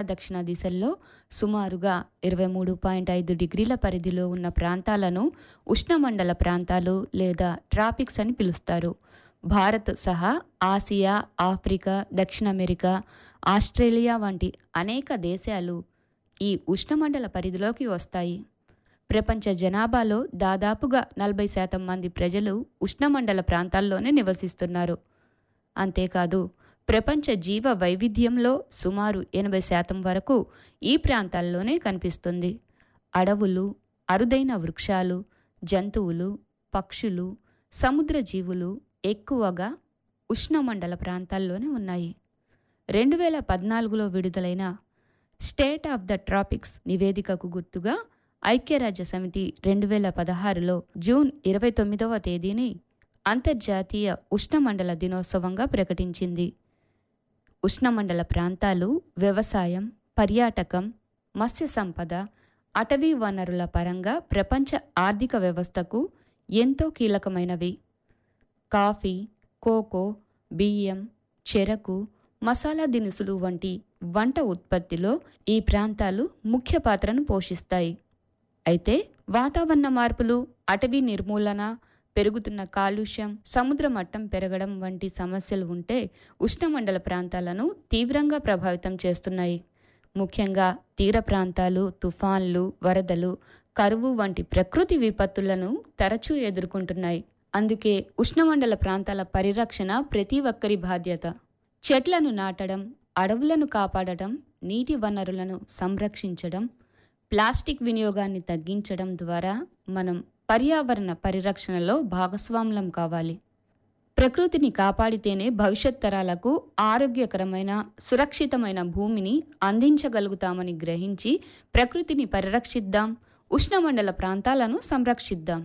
దక్షిణ దిశల్లో సుమారుగా ఇరవై మూడు పాయింట్ ఐదు డిగ్రీల పరిధిలో ఉన్న ప్రాంతాలను ఉష్ణమండల ప్రాంతాలు లేదా ట్రాపిక్స్ అని పిలుస్తారు భారత్ సహా ఆసియా ఆఫ్రికా దక్షిణ అమెరికా ఆస్ట్రేలియా వంటి అనేక దేశాలు ఈ ఉష్ణమండల పరిధిలోకి వస్తాయి ప్రపంచ జనాభాలో దాదాపుగా నలభై శాతం మంది ప్రజలు ఉష్ణమండల ప్రాంతాల్లోనే నివసిస్తున్నారు అంతేకాదు ప్రపంచ జీవ వైవిధ్యంలో సుమారు ఎనభై శాతం వరకు ఈ ప్రాంతాల్లోనే కనిపిస్తుంది అడవులు అరుదైన వృక్షాలు జంతువులు పక్షులు సముద్ర జీవులు ఎక్కువగా ఉష్ణమండల ప్రాంతాల్లోనే ఉన్నాయి రెండు వేల పద్నాలుగులో విడుదలైన స్టేట్ ఆఫ్ ద ట్రాపిక్స్ నివేదికకు గుర్తుగా ఐక్యరాజ్య సమితి రెండు వేల పదహారులో జూన్ ఇరవై తొమ్మిదవ తేదీని అంతర్జాతీయ ఉష్ణమండల దినోత్సవంగా ప్రకటించింది ఉష్ణమండల ప్రాంతాలు వ్యవసాయం పర్యాటకం మత్స్య సంపద అటవీ వనరుల పరంగా ప్రపంచ ఆర్థిక వ్యవస్థకు ఎంతో కీలకమైనవి కాఫీ కోకో బియ్యం చెరకు మసాలా దినుసులు వంటి వంట ఉత్పత్తిలో ఈ ప్రాంతాలు ముఖ్య పాత్రను పోషిస్తాయి అయితే వాతావరణ మార్పులు అటవీ నిర్మూలన పెరుగుతున్న కాలుష్యం సముద్ర మట్టం పెరగడం వంటి సమస్యలు ఉంటే ఉష్ణమండల ప్రాంతాలను తీవ్రంగా ప్రభావితం చేస్తున్నాయి ముఖ్యంగా తీర ప్రాంతాలు తుఫాన్లు వరదలు కరువు వంటి ప్రకృతి విపత్తులను తరచూ ఎదుర్కొంటున్నాయి అందుకే ఉష్ణమండల ప్రాంతాల పరిరక్షణ ప్రతి ఒక్కరి బాధ్యత చెట్లను నాటడం అడవులను కాపాడటం నీటి వనరులను సంరక్షించడం ప్లాస్టిక్ వినియోగాన్ని తగ్గించడం ద్వారా మనం పర్యావరణ పరిరక్షణలో భాగస్వాములం కావాలి ప్రకృతిని కాపాడితేనే భవిష్యత్ తరాలకు ఆరోగ్యకరమైన సురక్షితమైన భూమిని అందించగలుగుతామని గ్రహించి ప్రకృతిని పరిరక్షిద్దాం ఉష్ణమండల ప్రాంతాలను సంరక్షిద్దాం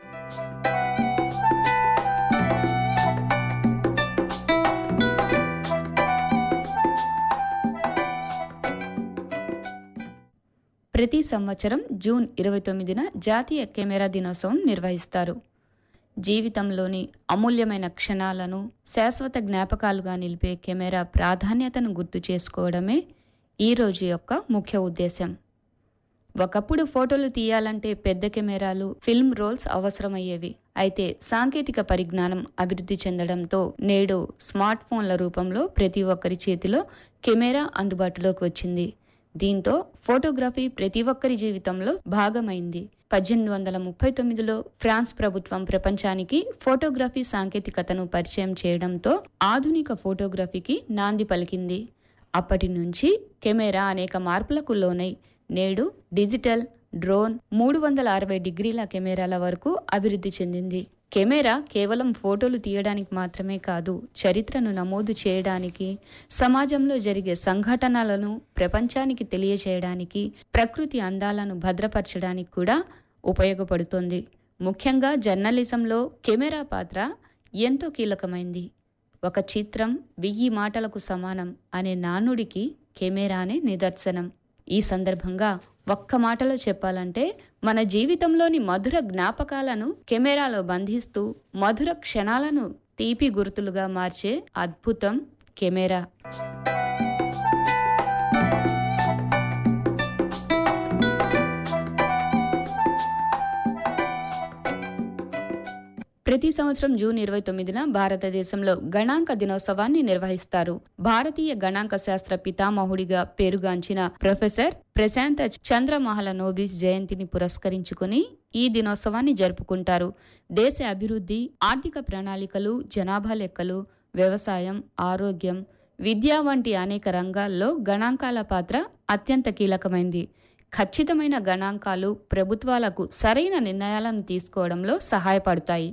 ప్రతి సంవత్సరం జూన్ ఇరవై తొమ్మిదిన జాతీయ కెమెరా దినోత్సవం నిర్వహిస్తారు జీవితంలోని అమూల్యమైన క్షణాలను శాశ్వత జ్ఞాపకాలుగా నిలిపే కెమెరా ప్రాధాన్యతను గుర్తు చేసుకోవడమే ఈ రోజు యొక్క ముఖ్య ఉద్దేశం ఒకప్పుడు ఫోటోలు తీయాలంటే పెద్ద కెమెరాలు ఫిల్మ్ రోల్స్ అవసరమయ్యేవి అయితే సాంకేతిక పరిజ్ఞానం అభివృద్ధి చెందడంతో నేడు స్మార్ట్ ఫోన్ల రూపంలో ప్రతి ఒక్కరి చేతిలో కెమెరా అందుబాటులోకి వచ్చింది దీంతో ఫోటోగ్రఫీ ప్రతి ఒక్కరి జీవితంలో భాగమైంది పద్దెనిమిది వందల ముప్పై తొమ్మిదిలో ఫ్రాన్స్ ప్రభుత్వం ప్రపంచానికి ఫోటోగ్రఫీ సాంకేతికతను పరిచయం చేయడంతో ఆధునిక ఫోటోగ్రఫీకి నాంది పలికింది అప్పటి నుంచి కెమెరా అనేక మార్పులకు లోనై నేడు డిజిటల్ డ్రోన్ మూడు వందల అరవై డిగ్రీల కెమెరాల వరకు అభివృద్ధి చెందింది కెమెరా కేవలం ఫోటోలు తీయడానికి మాత్రమే కాదు చరిత్రను నమోదు చేయడానికి సమాజంలో జరిగే సంఘటనలను ప్రపంచానికి తెలియచేయడానికి ప్రకృతి అందాలను భద్రపరచడానికి కూడా ఉపయోగపడుతుంది ముఖ్యంగా జర్నలిజంలో కెమెరా పాత్ర ఎంతో కీలకమైంది ఒక చిత్రం వెయ్యి మాటలకు సమానం అనే నానుడికి కెమెరానే నిదర్శనం ఈ సందర్భంగా ఒక్క మాటలో చెప్పాలంటే మన జీవితంలోని మధుర జ్ఞాపకాలను కెమెరాలో బంధిస్తూ మధుర క్షణాలను తీపి గుర్తులుగా మార్చే అద్భుతం కెమెరా ప్రతి సంవత్సరం జూన్ ఇరవై తొమ్మిదిన భారతదేశంలో గణాంక దినోత్సవాన్ని నిర్వహిస్తారు భారతీయ గణాంక శాస్త్ర పితామహుడిగా పేరుగాంచిన ప్రొఫెసర్ ప్రశాంత చంద్రమహల నోబిస్ జయంతిని పురస్కరించుకుని ఈ దినోత్సవాన్ని జరుపుకుంటారు దేశ అభివృద్ధి ఆర్థిక ప్రణాళికలు జనాభా లెక్కలు వ్యవసాయం ఆరోగ్యం విద్య వంటి అనేక రంగాల్లో గణాంకాల పాత్ర అత్యంత కీలకమైంది ఖచ్చితమైన గణాంకాలు ప్రభుత్వాలకు సరైన నిర్ణయాలను తీసుకోవడంలో సహాయపడతాయి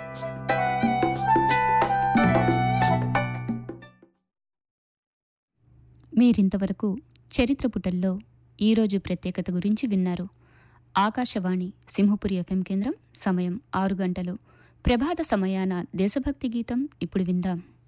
మీరింతవరకు చరిత్ర పుటల్లో ఈరోజు ప్రత్యేకత గురించి విన్నారు ఆకాశవాణి సింహపురి ఎఫ్ఎం కేంద్రం సమయం ఆరు గంటలు ప్రభాత సమయాన దేశభక్తి గీతం ఇప్పుడు విందాం